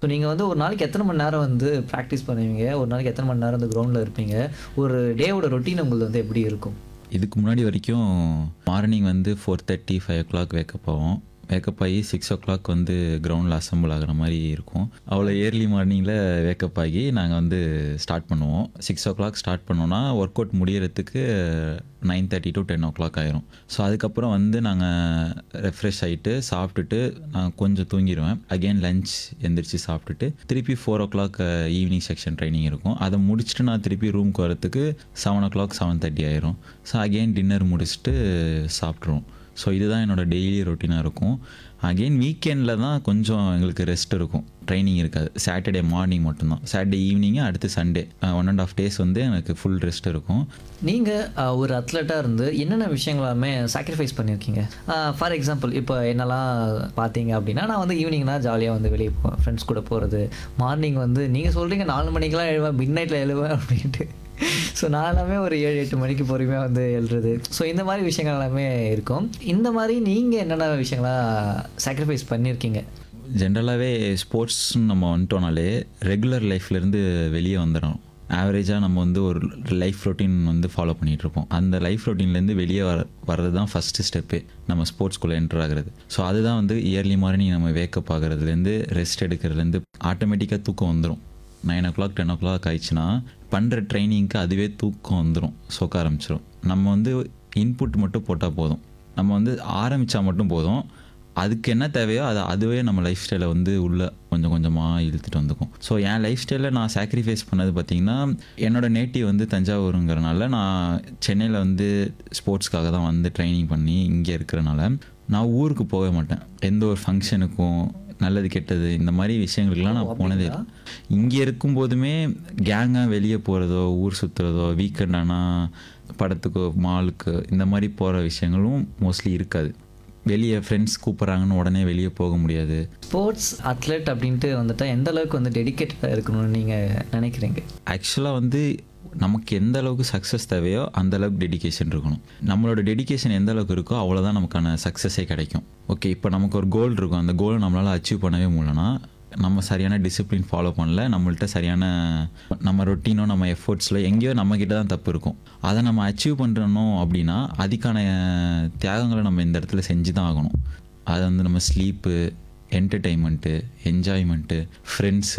so நீங்கள் வந்து ஒரு நாளைக்கு எத்தனை மணி நேரம் வந்து ப்ராக்டிஸ் பண்ணுவீங்க ஒரு நாளைக்கு எத்தனை மணி நேரம் அந்த கிரவுண்டில் இருப்பீங்க ஒரு டேவோட ரொட்டீன் உங்களுக்கு வந்து எப்படி இருக்கும் இதுக்கு முன்னாடி வரைக்கும் மார்னிங் வந்து four thirty five o'clock wake up ஆகும் வேக்கப் ஆகி சிக்ஸ் ஓ கிளாக் வந்து கிரவுண்டில் அசம்பிள் ஆகிற மாதிரி இருக்கும் அவ்வளோ ஏர்லி மார்னிங்கில் வேக்கப் ஆகி நாங்கள் வந்து ஸ்டார்ட் பண்ணுவோம் சிக்ஸ் ஓ கிளாக் ஸ்டார்ட் பண்ணோன்னா ஒர்க் அவுட் முடியறதுக்கு nine thirty to ten o'clock ஆயிரும் ஸோ அதுக்கப்புறம் வந்து நாங்கள் ரெஃப்ரெஷ் ஆகிட்டு சாப்பிட்டுட்டு நான் கொஞ்சம் தூங்கிடுவேன் அகெயின் லஞ்ச் எந்திரிச்சு சாப்பிட்டுட்டு திருப்பி four o'clock evening section training இருக்கும் அதை முடிச்சுட்டு நான் திருப்பி ரூம்க்கு வரத்துக்கு seven o'clock seven thirty ஆயிரும் ஸோ அகெயின் டின்னர் முடிச்சுட்டு சாப்பிட்ருவோம் ஸோ இதுதான் என்னோட டெய்லி ரொட்டீனாக இருக்கும் அகெயின் வீக்கெண்டில் தான் கொஞ்சம் எங்களுக்கு ரெஸ்ட் இருக்கும் ட்ரைனிங் இருக்காது சாட்டர்டே மார்னிங் மட்டும்தான் சாட்டர்டே ஈவினிங்கு அடுத்து Sunday one and half days வந்து எனக்கு ஃபுல் ரெஸ்ட் இருக்கும் நீங்கள் ஒரு அத்லெட்டாக இருந்து என்னென்ன விஷயங்களாமே சாக்ரிஃபைஸ் பண்ணியிருக்கீங்க ஃபார் எக்ஸாம்பிள் இப்போ என்னெல்லாம் பார்த்தீங்க அப்படின்னா நான் வந்து ஈவினிங்னா ஜாலியாக வந்து வெளியே போவேன் ஃப்ரெண்ட்ஸ் கூட போகிறது மார்னிங் வந்து நீங்கள் சொல்கிறீங்க நாலு மணிக்கெலாம் எழுவேன் மிட் நைட்டில் எழுவேன் அப்படின்ட்டு ஸோ நான் எல்லாமே ஒரு ஏழு எட்டு மணிக்கு பொறுமையாக வந்து எழுறது ஸோ இந்த மாதிரி விஷயங்கள் எல்லாமே இருக்கும் இந்த மாதிரி நீங்கள் என்னென்ன விஷயங்களா சாக்ரிஃபைஸ் பண்ணியிருக்கீங்க ஜென்ரலாகவே ஸ்போர்ட்ஸ்னு நம்ம வந்துட்டோனாலே ரெகுலர் லைஃப்லேருந்து வெளியே வந்துடும் ஆவரேஜாக நம்ம வந்து ஒரு லைஃப் ரொட்டீன் வந்து ஃபாலோ பண்ணிகிட்டு இருப்போம் அந்த லைஃப் ரொட்டீன்லேருந்து வெளியே வர வர்றது தான் ஃபஸ்ட்டு ஸ்டெப்பு நம்ம ஸ்போர்ட்ஸ்குள்ளே என்டர் ஆகிறது ஸோ அதுதான் வந்து இயர்லி மார்னிங் நம்ம வேக்கப் ஆகிறதுலேருந்து ரெஸ்ட் எடுக்கிறதுலேருந்து ஆட்டோமேட்டிக்காக தூக்கம் வந்துடும் nine o'clock ten o'clock ஆயிடுச்சுன்னா பண்ணுற ட்ரைனிங்க்கு அதுவே தூக்கம் வந்துடும் சொக்க ஆரம்பிச்சிடும் நம்ம வந்து இன்புட் மட்டும் போட்டால் போதும் நம்ம வந்து ஆரம்பித்தா மட்டும் போதும் அதுக்கு என்ன தேவையோ அதை அதுவே நம்ம லைஃப் ஸ்டைலை வந்து உள்ளே கொஞ்சம் கொஞ்சமாக இழுத்துட்டு வந்துக்கும் ஸோ என் லைஃப் ஸ்டைலில் நான் சாக்ரிஃபைஸ் பண்ணது பார்த்திங்கன்னா என்னோட நேட்டிவ் வந்து தஞ்சாவூருங்கிறனால நான் சென்னையில் வந்து ஸ்போர்ட்ஸ்க்காக தான் வந்து ட்ரைனிங் பண்ணி இங்கே இருக்கிறனால நான் ஊருக்கு போக மாட்டேன் எந்த ஒரு ஃபங்க்ஷனுக்கும் நல்லது கெட்டது இந்த மாதிரி விஷயங்களுக்கெல்லாம் நான் போனதே இல்லை இங்கே இருக்கும்போதுமே கேங்காக வெளியே போகிறதோ ஊர் சுற்றுறதோ வீக்கெண்ட் ஆனால் படத்துக்கோ மாலுக்கு இந்த மாதிரி போகிற விஷயங்களும் மோஸ்ட்லி இருக்காது வெளியே ஃப்ரெண்ட்ஸ் கூப்பிட்றாங்கன்னு உடனே வெளியே போக முடியாது ஸ்போர்ட்ஸ் அத்லெட் அப்படின்ட்டு வந்துட்டா எந்த அளவுக்கு வந்து டெடிக்கேட்டடாக இருக்கணும்னு நீங்கள் நினைக்கிறீங்க ஆக்சுவலாக வந்து நமக்கு எந்த அளவுக்கு சக்ஸஸ் தேவையோ அந்த அளவுக்கு டெடிகேஷன் இருக்கணும் நம்மளோட டெடிகேஷன் எந்த அளவுக்கு இருக்கோ அவ்வளோதான் நமக்கான சக்ஸஸே கிடைக்கும் ஓகே இப்போ நமக்கு ஒரு கோல் இருக்கும் அந்த கோலை நம்மளால் அச்சீவ் பண்ணவே முடியலன்னா நம்ம சரியான டிசிப்ளின் ஃபாலோ பண்ணல நம்மள்ட்ட சரியான நம்ம ரொட்டீனோ நம்ம எஃபர்ட்ஸில் எங்கேயோ நம்மக்கிட்ட தான் தப்பு இருக்கும் அதை நம்ம அச்சீவ் பண்ணுறணும் அப்படின்னா அதுக்கான தியாகங்களை நம்ம இந்த இடத்துல செஞ்சு தான் ஆகணும் அது வந்து நம்ம ஸ்லீப்பு என்டர்டெயின்மெண்ட்டு என்ஜாய்மெண்ட்டு ஃப்ரெண்ட்ஸு